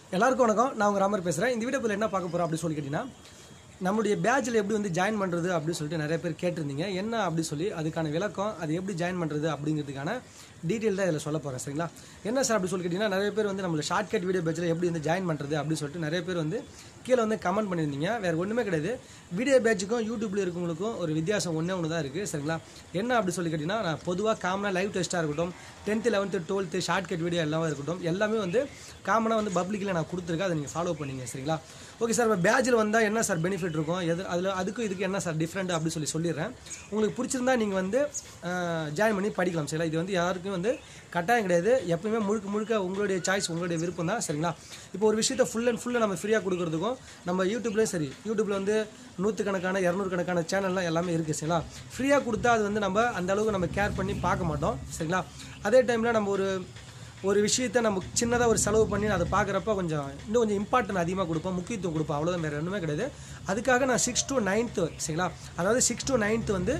எல்லாருக்கும் வணக்கம் நான் உங்கள் ராமர் பேசுகிறேன் இந்த வீடியோ என்ன பார்க்க போகிறோம் அப்படி சொல்லி கேட்டிங்கன்னா நம்மளுடைய பேட்சில் எப்படி வந்து ஜாயின் பண்ணுறது அப்படின்னு சொல்லிட்டு நிறைய பேர் கேட்டிருந்தீங்க என்ன அப்படி சொல்லி அதுக்கான விளக்கம் அது எப்படி ஜாயின் பண்ணுறது அப்படிங்கிறதுக்கான டீட்டெயில் தான் இதில் சொல்ல போகிறேன் சரிங்களா என்ன சார் அப்படி சொல்லி கேட்டிங்கன்னா நிறைய பேர் வந்து நம்மள ஷார்ட்கட் வீடியோ பேட்சில் எப்படி வந்து ஜாயின் பண்ணுறது அப்படின்னு சொல்லிட்டு நிறைய பேர் வந்து கீழே வந்து கமெண்ட் பண்ணியிருந்தீங்க வேறு ஒன்றுமே கிடையாது வீடியோ பேட்சுக்கும் யூடியூப்பில் இருக்கவங்களுக்கும் ஒரு வித்தியாசம் ஒன்றே ஒன்று தான் இருக்குது சரிங்களா என்ன அப்படி சொல்லி கேட்டிங்கன்னா நான் பொதுவாக காமனாக லைவ் டெஸ்ட்டாக இருக்கட்டும் tenth eleventh twelfth shortcut video எல்லாமே இருக்கட்டும் எல்லாமே வந்து காமனாக வந்து பப்ளிக்கில் நான் கொடுத்துருக்கேன் அதை நீங்கள் ஃபாலோ பண்ணீங்க சரிங்களா ஓகே சார் இப்போ பேட்சில் வந்தால் என்ன சார் பெனிஃபிட் இருக்கும் எது அதில் அதுக்கும் இதுக்கு என்ன சார் டிஃப்ரெண்ட் அப்படி சொல்லி சொல்லிடுறேன் உங்களுக்கு பிடிச்சிருந்தா நீங்கள் வந்து ஜாயின் பண்ணி படிக்கலாம் சரிங்களா இது வந்து யாருக்கும் வந்து கட்டாயம் கிடையாது எப்பவுமே முழுக்க முழுக்க உங்களுடைய சாய்ஸ் உங்களுடைய விருப்பம் தான் சரிங்களா இப்போ ஒரு விஷயத்தை ஃபுல் அண்ட் ஃபுல்லாக நம்ம ஃப்ரீயாக கொடுக்குறதுக்கும் நம்ம யூடியூப்லேயும் சரி யூடியூப்பில் வந்து நூற்றுக்கணக்கான இரநூறுக்கணக்கான சேனல்லாம் எல்லாமே இருக்குது சரிங்களா ஃப்ரீயாக கொடுத்தா அது வந்து நம்ம அந்த அளவுக்கு நம்ம கேர் பண்ணி பார்க்க மாட்டோம் சரிங்களா அதே டைமில் நம்ம ஒரு ஒரு விஷயத்தை நம்ம சின்னதாக ஒரு செலவு பண்ணி அதை பார்க்குறப்ப கொஞ்சம் இன்னும் கொஞ்சம் இம்பார்ட்டன்ட் அதிகமாக கொடுப்போம் முக்கியத்துவம் கொடுப்போம் அவ்வளோதான் வேறு ஒன்றுமே கிடையாது அதுக்காக நான் சிக்ஸ் டு நைன்த்து சரிங்களா அதாவது சிக்ஸ் டு நைன்த்து வந்து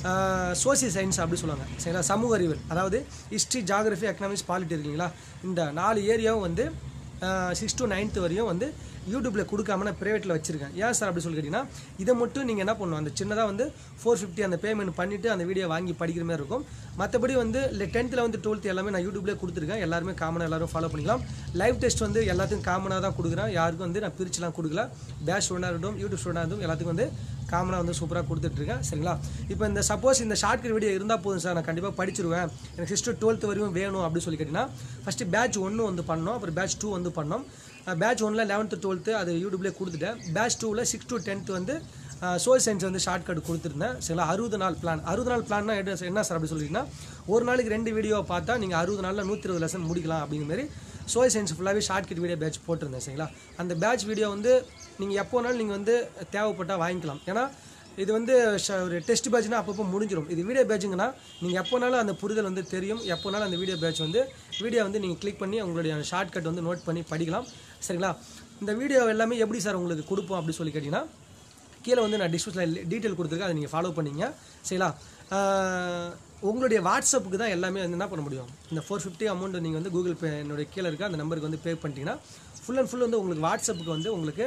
சோசியல் சயின்ஸ் அப்படி சொல்லுவாங்க சரிங்களா சமூக அறிவியல் அதாவது ஹிஸ்ட்ரி ஜாகிரஃபி எக்கனாமிக்ஸ் பாலிட்டி இருக்கீங்களா இந்த நாலு ஏரியாவும் வந்து சிக்ஸ் டு நைன்த்து வரையும் வந்து யூடியூப்பில் கொடுக்காம நான் ப்ரைவேட்டில் வச்சிருக்கேன் ஏன் சார் அப்படி சொல்லி கேட்டிங்கன்னா இதை மட்டும் நீங்கள் என்ன பண்ணணும் அந்த சின்னதாக வந்து ஃபோர் ஃபிஃப்டி அந்த பேமெண்ட் பண்ணிவிட்டு அந்த வீடியோ வாங்கி படிக்கிற மாதிரி இருக்கும் மற்றபடி வந்து இல்லை டென்த்தில் வந்து டுவெல்த் எல்லாமே நான் யூடியூப்லேயே கொடுத்துருக்கேன் எல்லாருமே காமனாக எல்லாரும் ஃபாலோ பண்ணிக்கலாம் லைவ் டெஸ்ட் வந்து எல்லாத்துக்கும் காமனாக தான் கொடுக்குறேன் யாருக்கும் வந்து நான் பிரிச்சுலாம் கொடுக்கல பேஷ் ஸ்டூடெண்டாக இருக்கட்டும் யூடியூப் ஸ்டூடெண்டாக இருக்கட்டும் எல்லாத்துக்கும் வந்து காமனாக வந்து சூப்பராக கொடுத்துட்ருக்கேன் சரிங்களா இப்போ இந்த சப்போஸ் இந்த ஷார்ட் வீடியோ இருந்தால் போதும் சார் நான் கண்டிப்பாக படிச்சிருவேன் எனக்கு சிஸ்டர் டுவெல்த் வரையும் வேணும் அப்படின்னு சொல்லி கேட்டிங்கன்னா ஃபஸ்ட்டு பேட்ச் ஒன்று வந்து பண்ணோம் அப்புறம் பேட்ச் டூ வந்து பண்ணோம் பேட்ச் ஒன்றில் லெவன்த்து டுவெல்த்து அது யூடியூப்லேயே கொடுத்துட்டேன் பேட்ச் டூவில் சிக்ஸ் டு டென்த் வந்து சோல் சயின்ஸ் வந்து ஷார்ட் கட் கொடுத்துருந்தேன் சரிங்களா அறுபது நாள் பிளான் அறுபது நாள் பிளான்னா என்ன என்ன சார் அப்படி சொல்லிட்டீங்கன்னா ஒரு நாளைக்கு ரெண்டு வீடியோ பார்த்தா நீங்கள் அறுபது நாளில் நூற்றி இருபது லெசன் முடிக்கலாம் அப்படிங்கிற மாதிரி சோல் சயின்ஸ் ஃபுல்லாகவே ஷார்ட் கட் வீடியோ பேட்ச் போட்டிருந்தேன் சரிங்களா அந்த பேட்ச் வீடியோ வந்து நீங்கள் எப்போனாலும் நீங்கள் வந்து தேவைப்பட்டால் வாங்கிக்கலாம் ஏன்னா இது வந்து ஷ- ஒரு டெஸ்ட் பேட்ச்னா அப்பப்போ முடிஞ்சிடும் இது வீடியோ பேட்சுங்கன்னா நீங்கள் எப்போனாலும் அந்த புரிதல் வந்து தெரியும் எப்போனாலும் அந்த வீடியோ பேட்ச் வந்து வீடியோ வந்து நீங்கள் கிளிக் பண்ணி உங்களுடைய ஷார்ட் கட் வந்து நோட் பண்ணி படிக்கலாம் சரிங்களா இந்த வீடியோ எல்லாமே எப்படி சார் உங்களுக்கு கொடுப்போம் அப்படி சொல்லி கேட்டிங்கன்னா கீழே வந்து நான் டிஸ்கிரிப்ஷனில் டீட்டெயில் கொடுத்துருக்கேன் அதை நீங்கள் ஃபாலோ பண்ணிங்க சரிங்களா ஆஹ் உங்களுடைய வாட்ஸ்அப்புக்கு தான் எல்லாமே வந்து என்ன பண்ண முடியும் இந்த ஃபோர் ஃபிஃப்டி அமௌண்ட் நீங்கள் வந்து கூகுள் பே என்னுடைய கீழே இருக்க அந்த நம்பருக்கு வந்து பே பண்ணிட்டீங்கன்னா ஃபுல் அண்ட் ஃபுல் வந்து உங்களுக்கு வாட்ஸ்அப்புக்கு வந்து உங்களுக்கு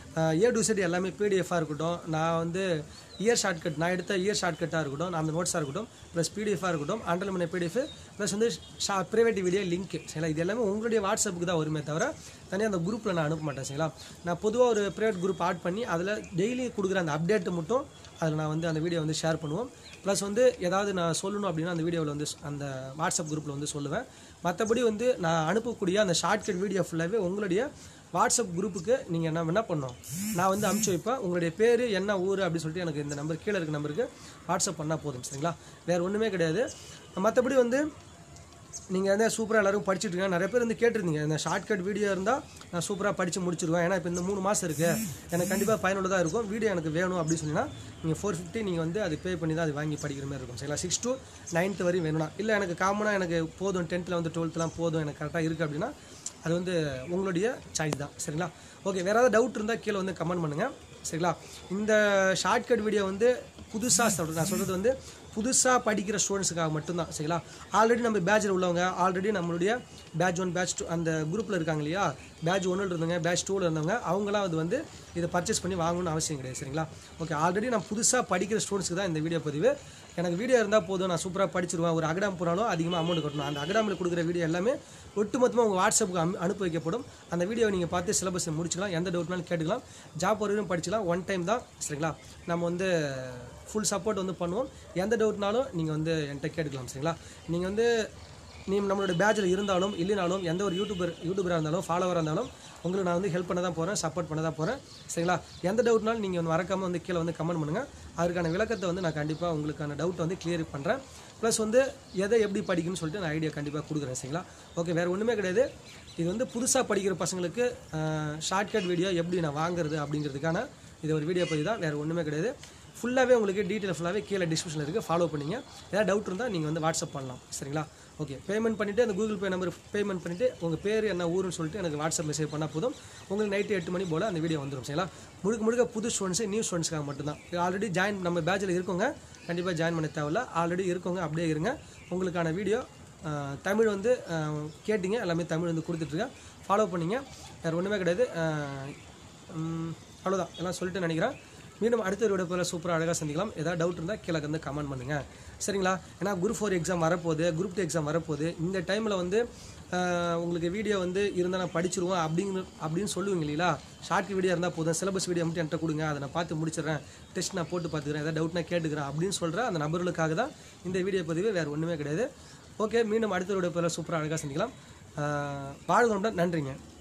ஏ டு செட் எல்லாமே பிடிஎஃபாக இருக்கட்டும் நான் வந்து இயர் ஷார்ட்கட் நான் எடுத்த இயர் ஷார்ட்கட்டாக இருக்கட்டும் நான் அந்த நோட்ஸாக இருக்கட்டும் ப்ளஸ் பிடிஎஃபாக இருக்கட்டும் அண்டல் பண்ண பிடிஎஃப் ப்ளஸ் வந்து ஷா ப்ரைவேட் வீடியோ லிங்க் சரிங்களா இது எல்லாமே உங்களுடைய வாட்ஸ்அப்புக்கு தான் வருமே தவிர தனியாக அந்த குரூப்பில் நான் அனுப்ப மாட்டேன் சரிங்களா நான் பொதுவாக ஒரு ப்ரைவேட் குரூப் ஆட் பண்ணி அதில் டெய்லி கொடுக்குற அந்த அப்டேட்டை மட்டும் அதில் நான் வந்து அந்த வீடியோ வந்து ஷேர் பண்ணுவோம் ப்ளஸ் வந்து ஏதாவது நான் சொல்லணும் அப்படின்னா அந்த வீடியோவில் வந்து ஸ்- அந்த வாட்ஸ்அப் குரூப்பில் வந்து சொல்லுவேன் மற்றபடி வந்து நான் அனுப்பக்கூடிய அந்த ஷார்ட்கட் வீடியோ ஃபுல்லாகவே உங்களுடைய வாட்ஸ்அப் குரூப்புக்கு நீங்கள் என்ன என்ன பண்ணணும் நான் வந்து அனுப்பிச்சு வைப்பேன் உங்களுடைய பேர் என்ன ஊர் அப்படி சொல்லிட்டு எனக்கு இந்த நம்பர் கீழே இருக்க நம்பருக்கு வாட்ஸ்அப் பண்ணால் போதும் சரிங்களா வேறு ஒன்றுமே கிடையாது மற்றபடி வந்து நீங்கள் வந்து சூப்பராக எல்லாரும் படிச்சுட்டு இருக்கீங்க நிறைய பேர் வந்து கேட்டிருந்தீங்க இந்த ஷார்ட்கட் வீடியோ இருந்தால் நான் சூப்பராக படித்து முடிச்சிருவேன் ஏன்னா இப்போ இந்த மூணு மாதம் இருக்குது எனக்கு கண்டிப்பாக பயனுள்ளதாக இருக்கும் வீடியோ எனக்கு வேணும் அப்படின்னு சொன்னீங்கன்னா நீங்கள் ஃபோர் ஃபிஃப்டி நீங்கள் வந்து அது பே பண்ணி தான் அது வாங்கி படிக்கிற மாதிரி இருக்கும் சரிங்களா சிக்ஸ் to நைன்த் வரையும் வேணும்னா இல்லை எனக்கு காமனாக எனக்கு போதும் டென்த்தில் வந்து டுவெல்த்லாம் போதும் எனக்கு கரெக்டாக இருக்குது அப்படின்னா அது வந்து உங்களுடைய சாய்ஸ் தான் சரிங்களா ஓகே வேறு ஏதாவது டவுட் இருந்தால் கீழே வந்து கமெண்ட் பண்ணுங்கள் சரிங்களா இந்த ஷார்ட்கட் வீடியோ வந்து புதுசாக சொல்கிறேன் நான் சொல்கிறது வந்து புதுசாக படிக்கிற ஸ்டூடெண்ட்ஸுக்காக மட்டும்தான் சரிங்களா ஆல்ரெடி நம்ம பேட்சில் உள்ளவங்க ஆல்ரெடி நம்மளுடைய பேட்ச் ஒன் பேட்ச் டூ அந்த குரூப்பில் இருக்காங்க இல்லையா பேட்ச் ஒன்றில் இருந்தவங்க பேட்ச் டூவில் இருந்தவங்க அவங்களாம் அது வந்து இதை பர்ச்சேஸ் பண்ணி வாங்கணும்னு அவசியம் கிடையாது சரிங்களா ஓகே ஆல்ரெடி நான் புதுசாக படிக்கிற ஸ்டூடெண்ட்ஸ்க்கு தான் இந்த வீடியோ பதிவு எனக்கு வீடியோ இருந்தால் போதும் நான் சூப்பராக படிச்சிருவேன் ஒரு அகடாம் போனாலும் அதிகமாக அமௌண்ட் கட்டணும் அந்த அகடாமில் கொடுக்குற வீடியோ எல்லாமே ஒட்டுமொத்தமாக உங்கள் வாட்ஸ்அப்புக்கு அனு- அனுப்பி வைக்கப்படும் அந்த வீடியோ நீங்கள் பார்த்து சிலபஸை முடிச்சுக்கலாம் எந்த டவுட்னாலும் கேட்டுக்கலாம் ஜாப் வரையும் படிச்சுக்கலாம் ஒன் டைம் தான் சரிங்களா நம்ம வந்து ஃபுல் சப்போர்ட் வந்து பண்ணுவோம் எந்த டவுட்னாலும் நீங்கள் வந்து என்கிட்ட கேட்டுக்கலாம் சரிங்களா நீங்கள் வந்து நீ நம்மளோட பேட்சில் இருந்தாலும் இல்லைனாலும் எந்த ஒரு யூடியூபர் யூடியூபராக இருந்தாலும் ஃபாலோவராக இருந்தாலும் உங்களுக்கு நான் வந்து ஹெல்ப் பண்ண தான் போகிறேன் சப்போர்ட் பண்ண தான் போகிறேன் சரிங்களா எந்த டவுட்னாலும் நீங்கள் வந்து மறக்காமல் வந்து கீழே வந்து கமெண்ட் பண்ணுங்கள் அதுக்கான விளக்கத்தை வந்து நான் கண்டிப்பாக உங்களுக்கான டவுட் வந்து கிளியர் பண்ணுறேன் ப்ளஸ் வந்து எதை எப்படி படிக்கணும்னு சொல்லிட்டு நான் ஐடியா கண்டிப்பாக கொடுக்குறேன் சரிங்களா ஓகே வேறு ஒன்றுமே கிடையாது இது வந்து புதுசாக படிக்கிற பசங்களுக்கு ஷார்ட்கட் வீடியோ எப்படி நான் வாங்குறது அப்படிங்கிறதுக்கான இது ஒரு வீடியோ பதிவு தான் வேறு ஒன்றுமே கிடையாது ஃபுல்லாகவே உங்களுக்கு டீட்டெயில் ஃபுல்லாகவே கீழே டிஸ்கிரிப்ஷனில் இருக்குது ஃபாலோ பண்ணிங்க ஏதாவது டவுட் இருந்தால் நீங்கள் வந்து வாட்ஸ்அப் பண்ணலாம் சரிங்களா ஓகே பேமெண்ட் பண்ணிவிட்டு அந்த கூகுள் பே நம்பர் பேமெண்ட் பண்ணிவிட்டு உங்கள் பேர் என்ன ஊருன்னு சொல்லிட்டு எனக்கு வாட்ஸ்அப் மெசேஜ் பண்ணால் போதும் உங்களுக்கு நைட்டு எட்டு மணி போல் அந்த வீடியோ வந்துடும் சரிங்களா முழுக்க முழுக்க புது ஸ்டூடெண்ட்ஸு நியூ ஸ்டூடெண்ட்ஸ்க்காக மட்டும்தான் ஆல்ரெடி ஜாயின் நம்ம பேட்சில் இருக்கவங்க கண்டிப்பாக ஜாயின் பண்ண தேவையில்ல ஆல்ரெடி இருக்கவங்க அப்படியே இருங்க உங்களுக்கான வீடியோ தமிழ் வந்து அஹ், கேட்டிங்க எல்லாமே தமிழ் வந்து கொடுத்துட்ருக்கேன் ஃபாலோ பண்ணிங்க வேறு ஒன்றுமே கிடையாது அஹ், உம், அவ்வளோதான் எல்லாம் சொல்லிட்டு நினைக்கிறேன் மீண்டும் அடுத்த ஒரு வீடியோ போல சூப்பராக அழகாக சந்திக்கலாம் ஏதாவது டவுட் இருந்தால் கீழே வந்து கமெண்ட் பண்ணுங்கள் சரிங்களா ஏன்னா குரூப் ஃபோர் எக்ஸாம் வரப்போகுது குரூப் டூ எக்ஸாம் வரப்போகுது இந்த டைமில் வந்து ஆஹ், உங்களுக்கு வீடியோ வந்து இருந்தால் நான் படிச்சிருவேன் அப்படிங்கிற அப்படின்னு சொல்லுவீங்க இல்லைங்களா ஷார்ட் வீடியோ இருந்தால் போதும் சிலபஸ் வீடியோ மட்டும் என்கிட்ட கொடுங்க அதை நான் பார்த்து முடிச்சிடுறேன் டெஸ்ட் நான் போட்டு பார்த்துக்கிறேன் ஏதாவது டவுட் நான் கேட்டுக்கிறேன் அப்படின்னு சொல்கிற அந்த நபர்களுக்காக தான் இந்த வீடியோ பதிவு வேறு ஒன்றுமே கிடையாது ஓகே மீண்டும் அடுத்த வீடியோ போல சூப்பராக அழகாக சந்திக்கலாம் ஆஹ், வாழ்க நன்றிங்க